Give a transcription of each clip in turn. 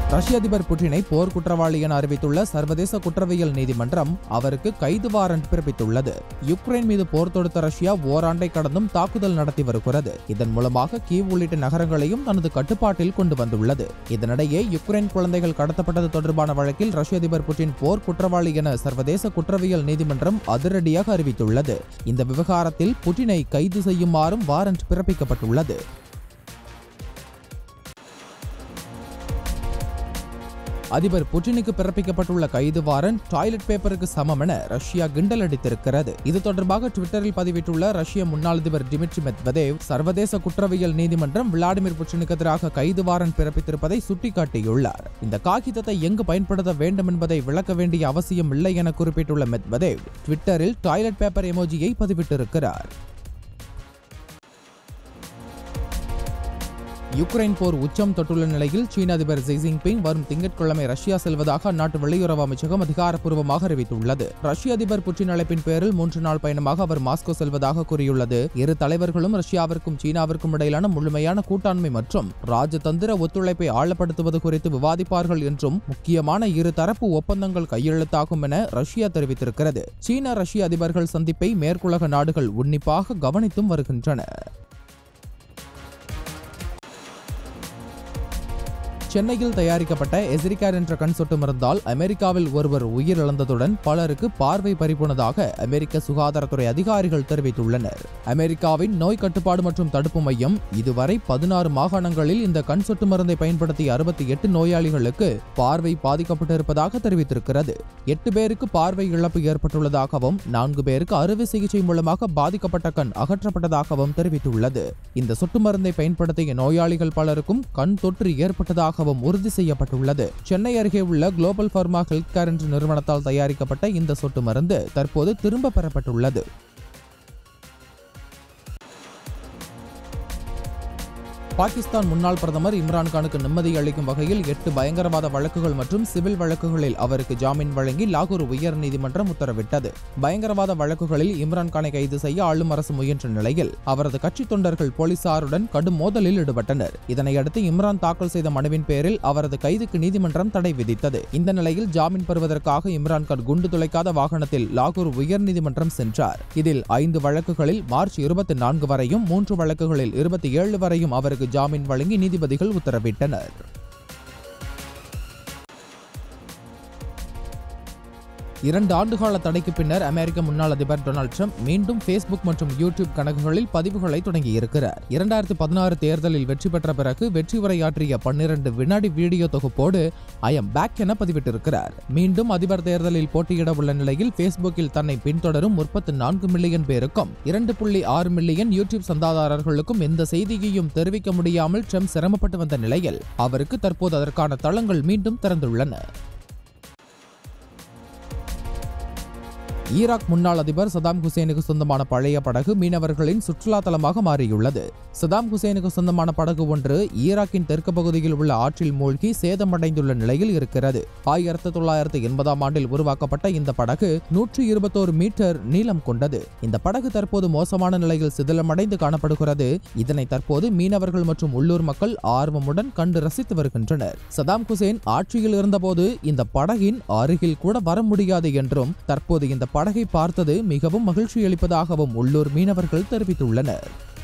ரஷ்ய அதிபர் புட்டினை போர் குற்றவாளி என அறிவித்துள்ள சர்வதேச குற்றவியல் நீதிமன்றம் அவருக்கு கைது வாரண்ட் பிறப்பித்துள்ளது யுக்ரைன் மீது போர் தொடுத்த ரஷ்யா ஓராண்டை கடந்தும் தாக்குதல் நடத்தி வருகிறது இதன் மூலமாக கீவ் உள்ளிட்ட நகரங்களையும் தனது கட்டுப்பாட்டில் கொண்டு வந்துள்ளது இதனிடையே யுக்ரைன் குழந்தைகள் கடத்தப்பட்டது தொடர்பான வழக்கில் ரஷ்ய அதிபர் புட்டின் போர் குற்றவாளி என சர்வதேச குற்றவியல் நீதிமன்றம் அதிரடியாக அறிவித்துள்ளது இந்த விவகாரத்தில் புட்டினை கைது செய்யுமாறும் வாரண்ட் பிறப்பிக்கப்பட்டுள்ளது அதிபர் புட்டினுக்கு பிறப்பிக்கப்பட்டுள்ள கைது வாரண்ட் டாய்லெட் பேப்பருக்கு சமம் என ரஷ்யா கிண்டல் அடித்திருக்கிறது இது தொடர்பாக ட்விட்டரில் பதிவிட்டுள்ள ரஷ்ய முன்னாள் அதிபர் டிமிட்ரி மெத்வதேவ் சர்வதேச குற்றவியல் நீதிமன்றம் விளாடிமிர் புட்டினுக்கு எதிராக கைது வாரண்ட் பிறப்பித்திருப்பதை சுட்டிக்காட்டியுள்ளார் இந்த காகிதத்தை எங்கு பயன்படுத்த வேண்டும் என்பதை விளக்க வேண்டிய அவசியம் இல்லை என குறிப்பிட்டுள்ள மெத்வதேவ் ட்விட்டரில் டாய்லெட் பேப்பர் எமோஜியை பதிவிட்டிருக்கிறார் யுக்ரைன் போர் உச்சம் தொட்டுள்ள நிலையில் சீன அதிபர் ஜி ஜின்பிங் வரும் திங்கட்கிழமை ரஷ்யா செல்வதாக அந்நாட்டு வெளியுறவு அமைச்சகம் அதிகாரப்பூர்வமாக அறிவித்துள்ளது ரஷ்ய அதிபர் புட்டின் அழைப்பின் பேரில் மூன்று நாள் பயணமாக அவர் மாஸ்கோ செல்வதாக கூறியுள்ளது இரு தலைவர்களும் ரஷ்யாவிற்கும் சீனாவிற்கும் இடையிலான முழுமையான கூட்டாண்மை மற்றும் ராஜதந்திர ஒத்துழைப்பை ஆழப்படுத்துவது குறித்து விவாதிப்பார்கள் என்றும் முக்கியமான இரு தரப்பு ஒப்பந்தங்கள் கையெழுத்தாகும் என ரஷ்யா தெரிவித்திருக்கிறது சீன ரஷ்ய அதிபர்கள் சந்திப்பை மேற்குலக நாடுகள் உன்னிப்பாக கவனித்தும் வருகின்றன சென்னையில் தயாரிக்கப்பட்ட எசிரிகார் என்ற கண் சொட்டு மருந்தால் அமெரிக்காவில் ஒருவர் உயிரிழந்ததுடன் பலருக்கு பார்வை பறிபோனதாக அமெரிக்க சுகாதாரத்துறை அதிகாரிகள் தெரிவித்துள்ளனர் அமெரிக்காவின் நோய் கட்டுப்பாடு மற்றும் தடுப்பு மையம் இதுவரை பதினாறு மாகாணங்களில் இந்த கண் சொட்டு மருந்தை பயன்படுத்திய அறுபத்தி எட்டு நோயாளிகளுக்கு பார்வை பாதிக்கப்பட்டிருப்பதாக தெரிவித்திருக்கிறது எட்டு பேருக்கு பார்வை இழப்பு ஏற்பட்டுள்ளதாகவும் நான்கு பேருக்கு அறுவை சிகிச்சை மூலமாக பாதிக்கப்பட்ட கண் அகற்றப்பட்டதாகவும் தெரிவித்துள்ளது இந்த சொட்டு மருந்தை பயன்படுத்திய நோயாளிகள் பலருக்கும் கண் தொற்று ஏற்பட்டதாக உள்ளதாகவும் உறுதி செய்யப்பட்டுள்ளது சென்னை அருகே உள்ள குளோபல் ஃபார்மா ஹெல்த் கேர் என்ற நிறுவனத்தால் தயாரிக்கப்பட்ட இந்த சொட்டு மருந்து தற்போது திரும்ப பெறப்பட்டுள்ளது பாகிஸ்தான் முன்னாள் பிரதமர் இம்ரான்கானுக்கு நிம்மதி அளிக்கும் வகையில் எட்டு பயங்கரவாத வழக்குகள் மற்றும் சிவில் வழக்குகளில் அவருக்கு ஜாமீன் வழங்கி லாகூர் உயர் நீதிமன்றம் உத்தரவிட்டது பயங்கரவாத வழக்குகளில் இம்ரான்கானை கைது செய்ய ஆளும் அரசு முயன்ற நிலையில் அவரது கட்சி தொண்டர்கள் போலீசாருடன் கடும் மோதலில் ஈடுபட்டனர் இதனையடுத்து இம்ரான் தாக்கல் செய்த மனுவின் பேரில் அவரது கைதுக்கு நீதிமன்றம் தடை விதித்தது இந்த நிலையில் ஜாமீன் பெறுவதற்காக இம்ரான்கான் குண்டு துளைக்காத வாகனத்தில் லாகூர் உயர்நீதிமன்றம் சென்றார் இதில் ஐந்து வழக்குகளில் மார்ச் இருபத்தி நான்கு வரையும் மூன்று வழக்குகளில் இருபத்தி ஏழு வரையும் அவருக்கு ஜாமீன் வழங்கி நீதிபதிகள் உத்தரவிட்டனர் இரண்டு ஆண்டுகால தடைக்கு பின்னர் அமெரிக்க முன்னாள் அதிபர் டொனால்ட் ட்ரம்ப் மீண்டும் ஃபேஸ்புக் மற்றும் யூடியூப் கணக்குகளில் பதிவுகளை தொடங்கியிருக்கிறார் இரண்டாயிரத்தி பதினாறு தேர்தலில் வெற்றி பெற்ற பிறகு வெற்றி உரையாற்றிய பன்னிரண்டு வினாடி வீடியோ தொகுப்போடு ஐ எம் பேக் என பதிவிட்டிருக்கிறார் மீண்டும் அதிபர் தேர்தலில் போட்டியிட உள்ள நிலையில் ஃபேஸ்புக்கில் தன்னை பின்தொடரும் முப்பத்தி நான்கு மில்லியன் பேருக்கும் இரண்டு புள்ளி ஆறு மில்லியன் யூடியூப் சந்தாதாரர்களுக்கும் எந்த செய்தியையும் தெரிவிக்க முடியாமல் ட்ரம்ப் சிரமப்பட்டு வந்த நிலையில் அவருக்கு தற்போது அதற்கான தளங்கள் மீண்டும் திறந்துள்ளன ஈராக் முன்னாள் அதிபர் சதாம் ஹுசேனுக்கு சொந்தமான பழைய படகு மீனவர்களின் சுற்றுலா தலமாக மாறியுள்ளது சதாம் ஹுசேனுக்கு சொந்தமான படகு ஒன்று ஈராக்கின் தெற்கு பகுதியில் உள்ள ஆற்றில் மூழ்கி சேதமடைந்துள்ள நிலையில் இருக்கிறது ஆயிரத்தி தொள்ளாயிரத்தி எண்பதாம் ஆண்டில் உருவாக்கப்பட்ட இந்த படகு நூற்றி இருபத்தோரு மீட்டர் நீளம் கொண்டது இந்த படகு தற்போது மோசமான நிலையில் சிதிலமடைந்து காணப்படுகிறது இதனை தற்போது மீனவர்கள் மற்றும் உள்ளூர் மக்கள் ஆர்வமுடன் கண்டு ரசித்து வருகின்றனர் சதாம் ஹுசேன் ஆட்சியில் இருந்தபோது இந்த படகின் அருகில் கூட வர முடியாது என்றும் தற்போது இந்த படகை பார்த்தது மிகவும் மகிழ்ச்சியளிப்பதாகவும் உள்ளூர் மீனவர்கள் தெரிவித்துள்ளனர்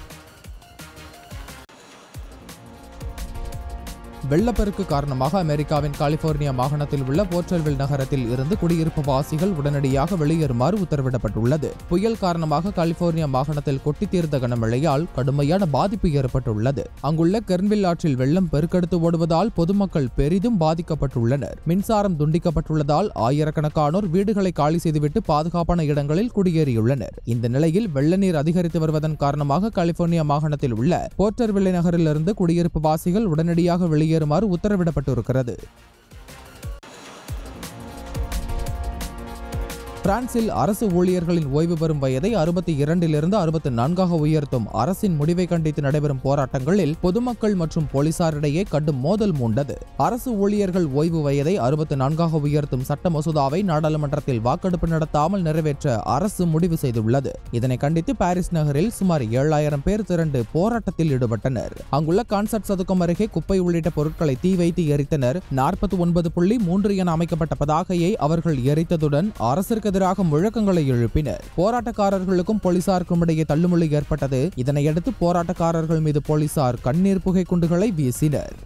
வெள்ளப்பெருக்கு காரணமாக அமெரிக்காவின் கலிபோர்னியா மாகாணத்தில் உள்ள போர்ட்டல்வில் நகரத்தில் இருந்து குடியிருப்பு வாசிகள் உடனடியாக வெளியேறுமாறு உத்தரவிடப்பட்டுள்ளது புயல் காரணமாக கலிபோர்னியா மாகாணத்தில் கொட்டி தீர்ந்த கனமழையால் கடுமையான பாதிப்பு ஏற்பட்டுள்ளது அங்குள்ள கெர்ன்வில் ஆற்றில் வெள்ளம் பெருக்கெடுத்து ஓடுவதால் பொதுமக்கள் பெரிதும் பாதிக்கப்பட்டுள்ளனர் மின்சாரம் துண்டிக்கப்பட்டுள்ளதால் ஆயிரக்கணக்கானோர் வீடுகளை காலி செய்துவிட்டு பாதுகாப்பான இடங்களில் குடியேறியுள்ளனர் இந்த நிலையில் வெள்ள நீர் அதிகரித்து வருவதன் காரணமாக கலிபோர்னியா மாகாணத்தில் உள்ள போர்ட்டர்வில்லை நகரிலிருந்து குடியிருப்பு வாசிகள் உடனடியாக வெளியேறுமாறு உத்தரவிடப்பட்டிருக்கிறது பிரான்சில் அரசு ஊழியர்களின் ஓய்வு பெறும் வயதை அறுபத்தி இரண்டிலிருந்து அறுபத்தி நான்காக உயர்த்தும் அரசின் முடிவை கண்டித்து நடைபெறும் போராட்டங்களில் பொதுமக்கள் மற்றும் போலீசாரிடையே கடும் மோதல் மூண்டது அரசு ஊழியர்கள் ஓய்வு வயதை அறுபத்தி நான்காக உயர்த்தும் சட்ட மசோதாவை நாடாளுமன்றத்தில் வாக்கெடுப்பு நடத்தாமல் நிறைவேற்ற அரசு முடிவு செய்துள்ளது இதனை கண்டித்து பாரிஸ் நகரில் சுமார் ஏழாயிரம் பேர் திரண்டு போராட்டத்தில் ஈடுபட்டனர் அங்குள்ள கான்சர்ட் சதுக்கம் அருகே குப்பை உள்ளிட்ட பொருட்களை தீ வைத்து எரித்தனர் நாற்பத்தி ஒன்பது புள்ளி மூன்று என அமைக்கப்பட்ட பதாகையை அவர்கள் எரித்ததுடன் அரசிற்கு எதிராக முழக்கங்களை எழுப்பினர் போராட்டக்காரர்களுக்கும் போலீசாருக்கும் இடையே தள்ளுமுள்ளு ஏற்பட்டது இதனையடுத்து போராட்டக்காரர்கள் மீது போலீசார் கண்ணீர் புகை குண்டுகளை வீசினர்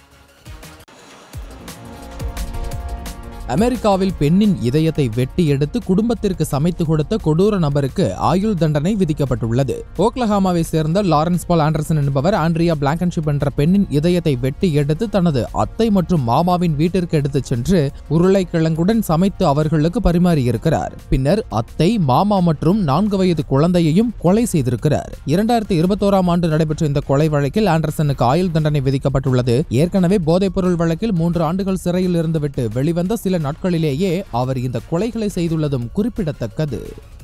அமெரிக்காவில் பெண்ணின் இதயத்தை வெட்டி எடுத்து குடும்பத்திற்கு சமைத்து கொடுத்த கொடூர நபருக்கு ஆயுள் தண்டனை விதிக்கப்பட்டுள்ளது ஓக்லஹாமாவை சேர்ந்த லாரன்ஸ் பால் ஆண்டர்சன் என்பவர் ஆண்ட்ரியா பிளாங்கன்ஷிப் என்ற பெண்ணின் இதயத்தை வெட்டி எடுத்து தனது அத்தை மற்றும் மாமாவின் வீட்டிற்கு எடுத்துச் சென்று உருளைக்கிழங்குடன் சமைத்து அவர்களுக்கு பரிமாறியிருக்கிறார் பின்னர் அத்தை மாமா மற்றும் நான்கு வயது குழந்தையையும் கொலை செய்திருக்கிறார் இரண்டாயிரத்தி இருபத்தோராம் ஆண்டு நடைபெற்ற இந்த கொலை வழக்கில் ஆண்டர்சனுக்கு ஆயுள் தண்டனை விதிக்கப்பட்டுள்ளது ஏற்கனவே போதைப்பொருள் வழக்கில் மூன்று ஆண்டுகள் சிறையில் இருந்துவிட்டு வெளிவந்த சில நாட்களிலேயே அவர் இந்த கொலைகளை செய்துள்ளதும் குறிப்பிடத்தக்கது